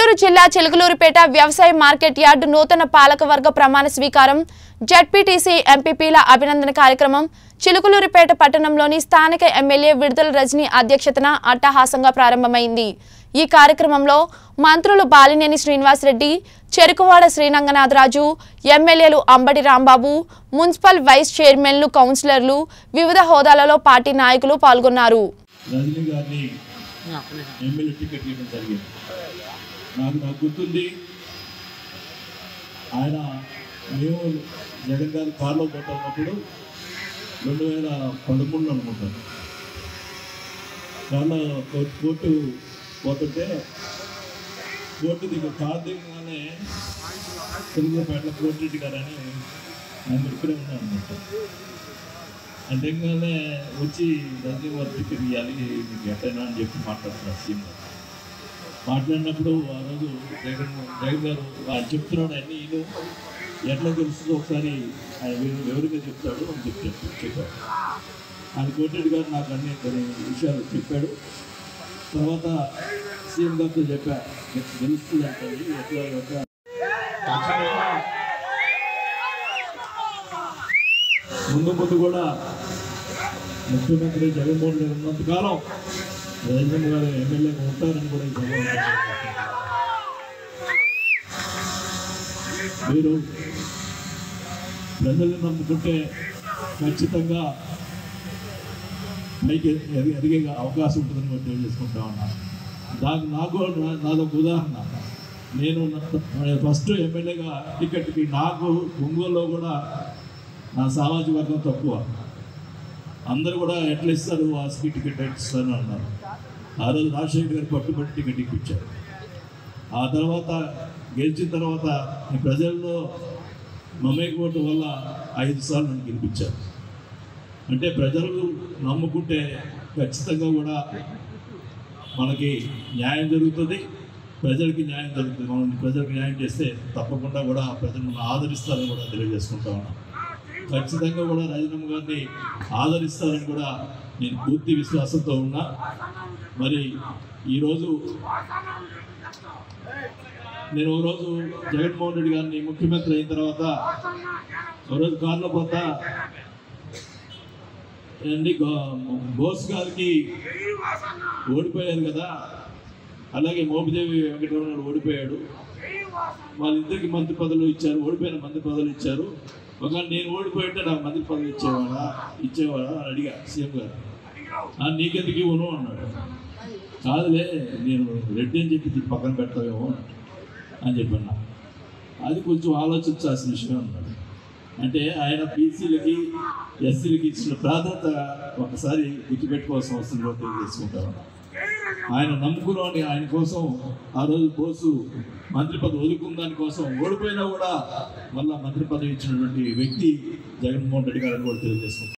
గుంటూరు జిల్లా చిలుకలూరుపేట వ్యవసాయ market yard నూతన పాలకవర్గ ప్రమాణ స్వీకారం జడ్పీటీసీ ఎంపీపీల అభినందన కార్యక్రమం చిలుకలూరుపేట పట్టణంలోని స్థానిక ఎమ్మెల్యే విడుదల రజని అధ్యక్షతన అట్టహాసంగా ప్రారంభమైంది ఈ కార్యక్రమంలో మంత్రులు బాలినేని శ్రీనివాసరెడ్డి చెరుకువాడ శ్రీరంగనాథరాజు ఎమ్మెల్యేలు అంబడి రాంబాబు మున్సిపల్ వైస్ చైర్మన్లు కౌన్సిలర్లు వివిధ హోదాలలో పార్టీ నాయకులు పాల్గొన్నారు రజనీ గారిని ఎమ్మెల్యే టికెట్ ఇవ్వడం జరిగింది నాకు నాకు గుర్తుంది ఆయన మేము జగన్ గారి కారులో పోతున్నప్పుడు రెండు వేల పదమూడులో అనుకుంటాను కార్లో కోర్టు కోర్టు పోతుంటే కోర్టు దిగ కారు దిగగానే తెలుగుపేటలో కోర్టు గారని ఆయన ఇక్కడే ఉన్నాను అనమాట అంతేగానే వచ్చి రజనీ వారి టికెట్ ఇవ్వాలి మీకు ఎట్టైనా అని చెప్పి మాట్లాడుతున్నారు సీఎం గారు మాట్లాడినప్పుడు ఆ రోజు జగన్ జగన్ గారు వాళ్ళు చెప్తున్నాడు అన్ని ఈయన ఎట్లా తెలుస్తుందో ఒకసారి ఆయన వివ- వివరంగా చెప్తాడు అని చెప్పాడు చెప్పాడు ఆయన కోటెడ్ గారు నాకు అన్ని కొన్ని విషయాలు చెప్పాడు తర్వాత సీఎం గారితో చెప్పా "నీకు తెలుస్తుంది అంటే ఎట్లా ఎట్లా ముందు ముందు కూడా ముఖ్యమంత్రి జగన్మోహన్ రెడ్డి ఉన్నంతకాలం రజనీ గారు ఎమ్మెల్యేగా ఉంటారని కూడా ఈ సభలో మీరు ప్రజల్ని నమ్ముకుంటే ఖచ్చితంగా పైకి ఎది- ఎదిగే అవకాశం ఉంటుందని కూడా తెలియజేసుకుంటా ఉన్నాను దానికి నాకు నా- నాదొక ఉదాహరణ నేను నా- ఫస్ట్ ఎమ్మెల్యేగా టికెట్కి నాకు ఒంగోలులో కూడా నా సామాజిక వర్గం తక్కువ అందరూ కూడా ఎట్లా ఇస్తారు వాసుకి టికెట్ ఇస్తారు అన్నారు ఆ రోజు రాజశేఖర్ గారు పట్టుబట్టి టికెట్ ఇప్పించారు ఆ తర్వాత గెలిచిన తర్వాత ఈ ప్రజల్లో మమేకపోవటం వల్ల ఐదు సార్లు నన్ను గెలిపించారు అంటే ప్రజలు నమ్ముకుంటే ఖచ్చితంగా కూడా మనకి న్యాయం జరుగుతుంది ప్రజలకి న్యాయం జరుగుతుంది మనం ప్రజలకు న్యాయం చేస్తే తప్పకుండా కూడా ప్రజలు మనం ఆదరిస్తారని కూడా తెలియజేసుకుంటా ఉన్నాం ఖచ్చితంగా కూడా రాజీనామా గారిని ఆదరిస్తారని కూడా నేను పూర్తి విశ్వాసంతో ఉన్నా మరి ఈరోజు నేను ఒక రోజు జగన్మోహన్ రెడ్డి గారిని ముఖ్యమంత్రి అయిన తర్వాత ఒక రోజు కారులో పోతా ఏంటి గో- బోస్ గారికి ఓడిపోయారు కదా అలాగే మోపిదేవి వెంకటరమణ ఓడిపోయాడు వాళ్ళిద్దరికి మంత్రి పదవులు ఇచ్చారు ఓడిపోయిన మంత్రి పదవులు ఇచ్చారు ఒకవేళ నేను ఓడిపోయింటే నాకు మంత్రి పదవులు ఇచ్చేవాడా ఇచ్చేవాడా అని అడిగా సీఎం గారు "ఆ, నీకెందుకు ఇవ్వను అన్నాడు కాదులే నేను రెడ్డి అని చెప్పి దీన్ని పక్కన పెడతావేమో అని చెప్పన్నా అది కొంచెం ఆలోచించాల్సిన విషయం అన్నాడు అంటే ఆయన బీసీలకి ఎస్సీలకి ఇచ్చిన ప్రాధాన్యత ఒకసారి గుర్తుపెట్టుకోవాల్సిన అవసరం కూడా తెలియజేసుకుంటాను ఆయన నమ్ముకుని ఆయన కోసం ఆ రోజు బోసు మంత్రి పదవి వదులుకున్న దానికోసం ఓడిపోయినా కూడా మళ్ళా మంత్రి పదవి ఇచ్చినటువంటి వ్యక్తి జగన్మోహన్ రెడ్డి గారిని కూడా తెలియజేసుకుంటారు